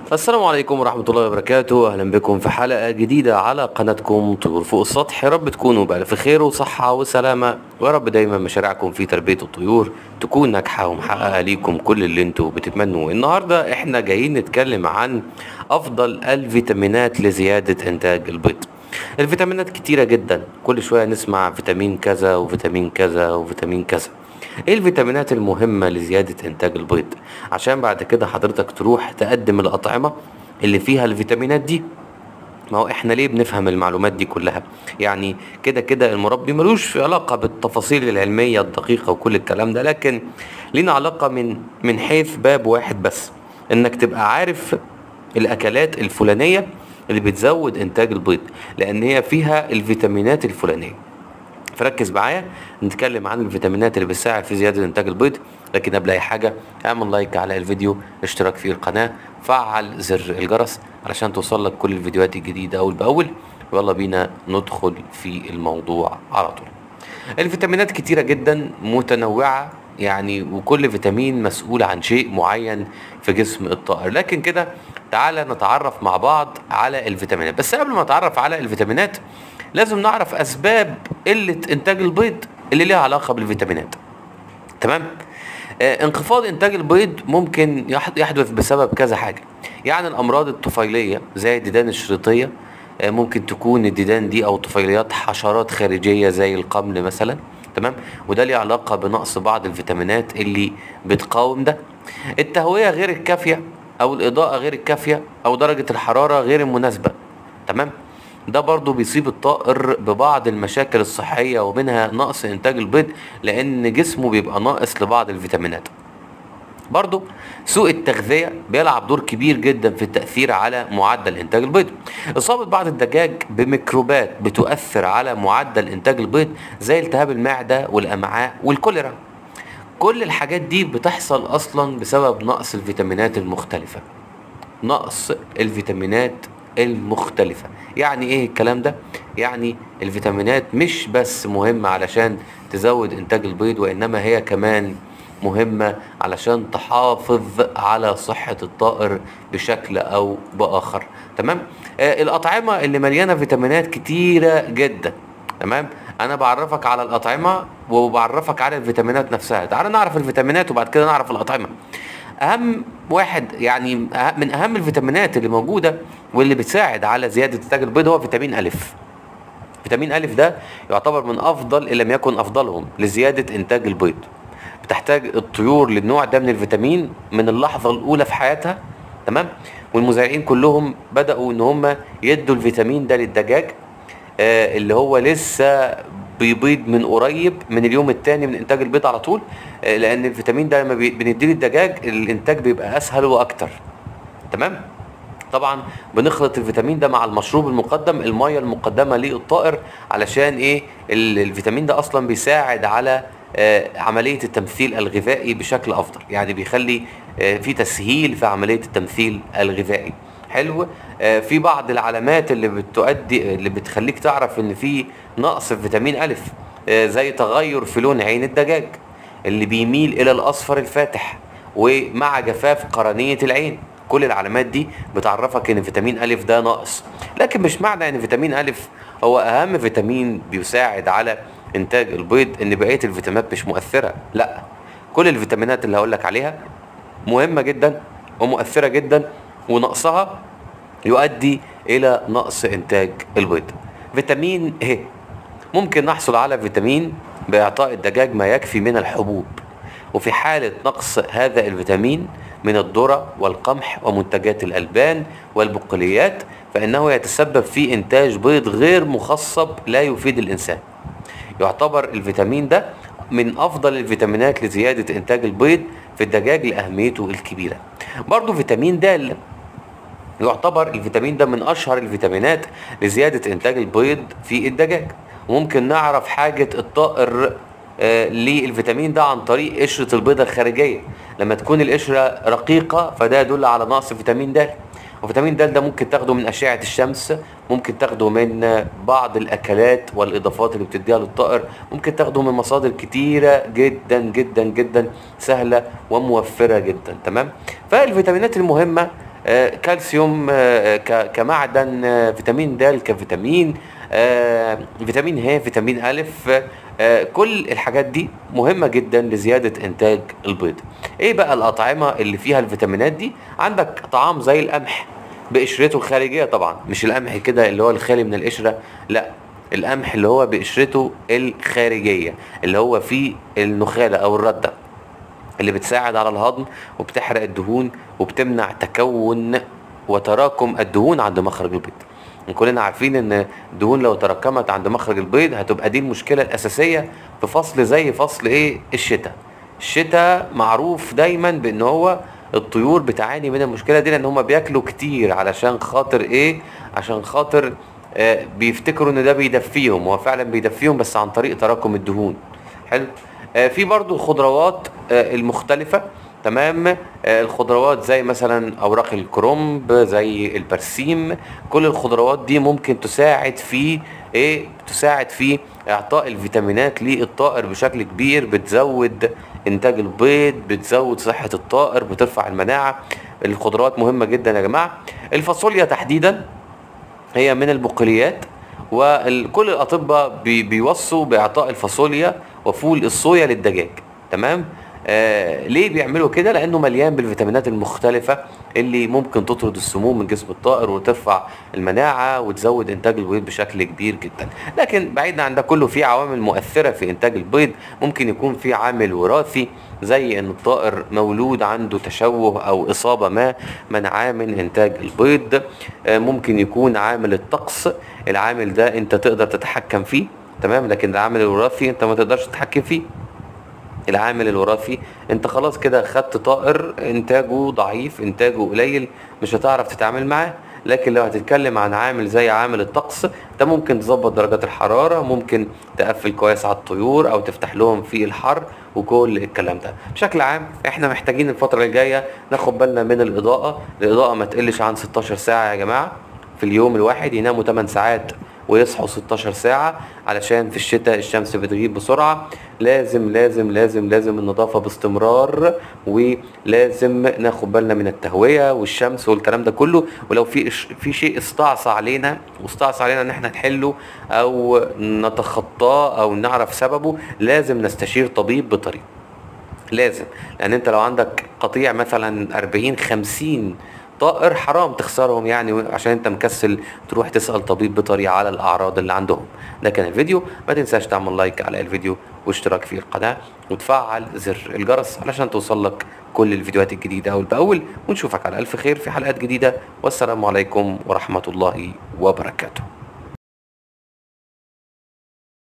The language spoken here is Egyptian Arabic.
السلام عليكم ورحمة الله وبركاته أهلا بكم في حلقة جديدة على قناتكم طيور فوق السطح يا رب تكونوا بألف خير وصحة وسلامة ويا رب دايما مشاريعكم في تربية الطيور تكون ناجحة ومحققة ليكم كل اللي انتوا بتتمنوه النهاردة احنا جايين نتكلم عن أفضل الفيتامينات لزيادة إنتاج البيض الفيتامينات كتيرة جدا كل شوية نسمع فيتامين كذا وفيتامين كذا وفيتامين كذا ايه الفيتامينات المهمة لزيادة انتاج البيض عشان بعد كده حضرتك تروح تقدم الاطعمة اللي فيها الفيتامينات دي ما هو احنا ليه بنفهم المعلومات دي كلها يعني كده كده المربي ملوش علاقة بالتفاصيل العلمية الدقيقة وكل الكلام ده لكن لينا علاقة من من حيث باب واحد بس انك تبقى عارف الاكلات الفلانية اللي بتزود انتاج البيض لان هي فيها الفيتامينات الفلانية فركز معايا نتكلم عن الفيتامينات اللي بتساعد في زياده انتاج البيض لكن قبل اي حاجه اعمل لايك على الفيديو اشتراك في القناه فعل زر الجرس علشان توصل لك كل الفيديوهات الجديده اول باول ويلا بينا ندخل في الموضوع على طول الفيتامينات كتيره جدا متنوعه يعني وكل فيتامين مسؤول عن شيء معين في جسم الطائر لكن كده تعالى نتعرف مع بعض على الفيتامينات بس قبل ما نتعرف على الفيتامينات لازم نعرف اسباب قله انتاج البيض اللي ليها علاقه بالفيتامينات تمام آه انخفاض انتاج البيض ممكن يح- يحدث بسبب كذا حاجه يعني الامراض الطفيليه زي الديدان الشريطيه آه ممكن تكون الديدان دي او طفيليات حشرات خارجيه زي القمل مثلا تمام وده ليه علاقه بنقص بعض الفيتامينات اللي بتقاوم ده التهويه غير الكافيه او الاضاءه غير الكافيه او درجه الحراره غير المناسبه تمام ده برضو بيصيب الطائر ببعض المشاكل الصحية ومنها نقص إنتاج البيض لأن جسمه بيبقى ناقص لبعض الفيتامينات برضو سوء التغذية بيلعب دور كبير جدا في التأثير على معدل إنتاج البيض إصابة بعض الدجاج بميكروبات بتؤثر على معدل إنتاج البيض زي التهاب المعدة والأمعاء والكوليرا كل الحاجات دي بتحصل أصلا بسبب نقص الفيتامينات المختلفة نقص الفيتامينات المختلفة يعني ايه الكلام ده يعني الفيتامينات مش بس مهمة علشان تزود انتاج البيض وانما هي كمان مهمة علشان تحافظ على صحة الطائر بشكل او باخر تمام آه الاطعمة اللي مليانة فيتامينات كتيرة جدا تمام انا بعرفك على الاطعمة وبعرفك على الفيتامينات نفسها تعال نعرف الفيتامينات وبعد كده نعرف الاطعمة اهم واحد يعني أه- من اهم الفيتامينات اللي موجوده واللي بتساعد على زياده انتاج البيض هو فيتامين الف فيتامين الف ده يعتبر من افضل ان لم يكن افضلهم لزياده انتاج البيض بتحتاج الطيور للنوع ده من الفيتامين من اللحظه الاولى في حياتها تمام والمزارعين كلهم بداوا ان هم يدوا الفيتامين ده للدجاج آه، اللي هو لسه بيبيض من قريب من اليوم الثاني من انتاج البيض على طول آه، لان الفيتامين ده لما بي- بنديه للدجاج الانتاج بيبقى اسهل واكتر تمام طبعا بنخلط الفيتامين ده مع المشروب المقدم الميه المقدمه للطائر علشان ايه ال- الفيتامين ده اصلا بيساعد على آه، عمليه التمثيل الغذائي بشكل افضل يعني بيخلي آه، في تسهيل في عمليه التمثيل الغذائي حلو آه، في بعض العلامات اللي بتؤدي اللي بتخليك تعرف ان في نقص في فيتامين الف آه، زي تغير في لون عين الدجاج اللي بيميل الى الاصفر الفاتح ومع جفاف قرنيه العين كل العلامات دي بتعرفك ان فيتامين الف ده ناقص لكن مش معنى ان فيتامين الف هو اهم فيتامين بيساعد على انتاج البيض ان بقيه الفيتامينات مش مؤثره لا كل الفيتامينات اللي هقول لك عليها مهمه جدا ومؤثره جدا ونقصها يؤدي الى نقص انتاج البيض فيتامين ه ممكن نحصل على فيتامين باعطاء الدجاج ما يكفي من الحبوب وفي حالة نقص هذا الفيتامين من الذرة والقمح ومنتجات الألبان والبقوليات فإنه يتسبب في إنتاج بيض غير مخصب لا يفيد الإنسان يعتبر الفيتامين ده من أفضل الفيتامينات لزيادة إنتاج البيض في الدجاج لأهميته الكبيرة برضو فيتامين د يعتبر الفيتامين ده من اشهر الفيتامينات لزياده انتاج البيض في الدجاج وممكن نعرف حاجه الطائر آه، للفيتامين ده عن طريق قشره البيضه الخارجيه لما تكون القشره رقيقه فده يدل على نقص فيتامين د وفيتامين د ده ممكن تاخده من اشعه الشمس ممكن تاخده من بعض الاكلات والاضافات اللي بتديها للطائر ممكن تاخده من مصادر كتيره جدا جدا جدا سهله وموفره جدا تمام فالفيتامينات المهمه آه، كالسيوم آه، ك- كمعدن آه، فيتامين د كفيتامين آه، فيتامين ه فيتامين ألف آه، كل الحاجات دي مهمة جدا لزيادة إنتاج البيض إيه بقى الأطعمة اللي فيها الفيتامينات دي عندك طعام زي القمح بقشرته الخارجية طبعا مش القمح كده اللي هو الخالي من القشرة لا القمح اللي هو بقشرته الخارجية اللي هو فيه النخالة أو الردة اللي بتساعد على الهضم وبتحرق الدهون وبتمنع تكون وتراكم الدهون عند مخرج البيض كلنا عارفين ان الدهون لو تراكمت عند مخرج البيض هتبقى دي المشكله الاساسيه في فصل زي فصل ايه الشتاء الشتاء معروف دايما بان هو الطيور بتعاني من المشكله دي لان هم بياكلوا كتير علشان خاطر ايه عشان خاطر آه بيفتكروا ان ده بيدفيهم هو فعلا بيدفيهم بس عن طريق تراكم الدهون حلو آه، في برضو الخضروات آه، المختلفة تمام آه، الخضروات زي مثلا اوراق الكرنب زي البرسيم كل الخضروات دي ممكن تساعد في ايه تساعد في اعطاء الفيتامينات للطائر بشكل كبير بتزود انتاج البيض بتزود صحة الطائر بترفع المناعة الخضروات مهمة جدا يا جماعة الفاصوليا تحديدا هي من البقوليات وكل الاطباء بي بيوصوا باعطاء الفاصوليا وفول الصويا للدجاج تمام آه ليه بيعملوا كده لانه مليان بالفيتامينات المختلفه اللي ممكن تطرد السموم من جسم الطائر وترفع المناعه وتزود انتاج البيض بشكل كبير جدا لكن بعيدا عن ده كله في عوامل مؤثره في انتاج البيض ممكن يكون في عامل وراثي زي ان الطائر مولود عنده تشوه او اصابه ما منعاه من انتاج البيض آه، ممكن يكون عامل الطقس العامل ده انت تقدر تتحكم فيه تمام لكن العامل الوراثي انت ما تقدرش تتحكم فيه العامل الوراثي انت خلاص كده خدت طائر انتاجه ضعيف انتاجه قليل مش هتعرف تتعامل معاه لكن لو هتتكلم عن عامل زي عامل الطقس ده ممكن تظبط درجات الحرارة ممكن تقفل كويس على الطيور او تفتح لهم في الحر وكل الكلام ده بشكل عام احنا محتاجين الفترة الجاية ناخد بالنا من الاضاءة الاضاءة ما تقلش عن 16 ساعة يا جماعة في اليوم الواحد يناموا 8 ساعات ويصحوا 16 ساعة علشان في الشتاء الشمس بتغيب بسرعة لازم لازم لازم لازم النظافة باستمرار ولازم ناخد بالنا من التهوية والشمس والكلام ده كله ولو في في شيء استعصى علينا واستعصى علينا ان احنا نحله او نتخطاه او نعرف سببه لازم نستشير طبيب بطريقة لازم لان انت لو عندك قطيع مثلا 40 50 طائر حرام تخسرهم يعني عشان انت مكسل تروح تسال طبيب بيطري على الاعراض اللي عندهم ده كان الفيديو ما تنساش تعمل لايك على الفيديو واشتراك في القناه وتفعل زر الجرس علشان توصل لك كل الفيديوهات الجديده اول باول ونشوفك على الف خير في حلقات جديده والسلام عليكم ورحمه الله وبركاته